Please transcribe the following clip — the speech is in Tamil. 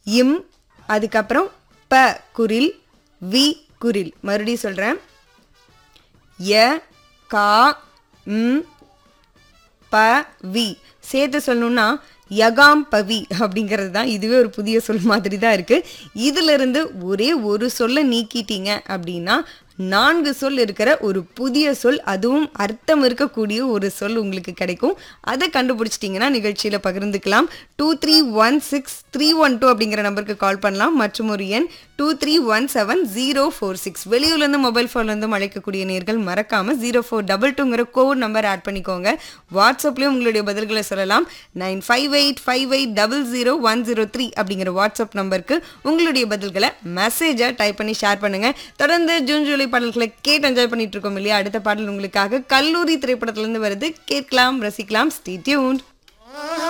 இம் அதுக்கப்புறம் ப குரில் வி குரில் மறுபடியும் சொல்கிறேன் ய கா ம் ப வி சேர்த்து சொல்லணும்னா யகாம் பவி அப்படிங்கிறது தான் இதுவே ஒரு புதிய சொல் மாதிரி தான் இருக்கு இதுல இருந்து ஒரே ஒரு சொல்லை நீக்கிட்டீங்க அப்படின்னா நான்கு சொல் இருக்கிற ஒரு புதிய சொல் அதுவும் அர்த்தம் இருக்கக்கூடிய ஒரு சொல் உங்களுக்கு கிடைக்கும் அதை கண்டுபிடிச்சிட்டிங்கன்னா நிகழ்ச்சியில் பகிர்ந்துக்கலாம் two three one six three one two அப்படிங்கிற நம்பருக்கு கால் பண்ணலாம் மற்றும் ஒரு எண் two three one seven zero four six வெளியூர்லேருந்து மொபைல் ஃபோன்லேருந்து அழைக்கக்கூடிய நேர்கள் மறக்காமல் ஜீரோ ஃபோர் டபுள் டூங்கிற கோட் நம்பர் ஆட் பண்ணிக்கோங்க வாட்ஸ்அப்லேயும் உங்களுடைய பதில்களை சொல்லலாம் nine five eight five eight double zero one zero three அப்படிங்கிற வாட்ஸ்அப் நம்பருக்கு உங்களுடைய பதில்களை மெசேஜாக டைப் பண்ணி ஷேர் பண்ணுங்க தொடர்ந்து ஜூன் ஜூலை பாடல்களை கேட்டு என்ஜாய் பண்ணிட்டு இருக்கோம் இல்லையா அடுத்த பாடல் உங்களுக்காக கல்லூரி திரைப்படத்திலிருந்து வருது கேட்கலாம் ரசிக்கலாம் ஸ்டே டியூன்ட்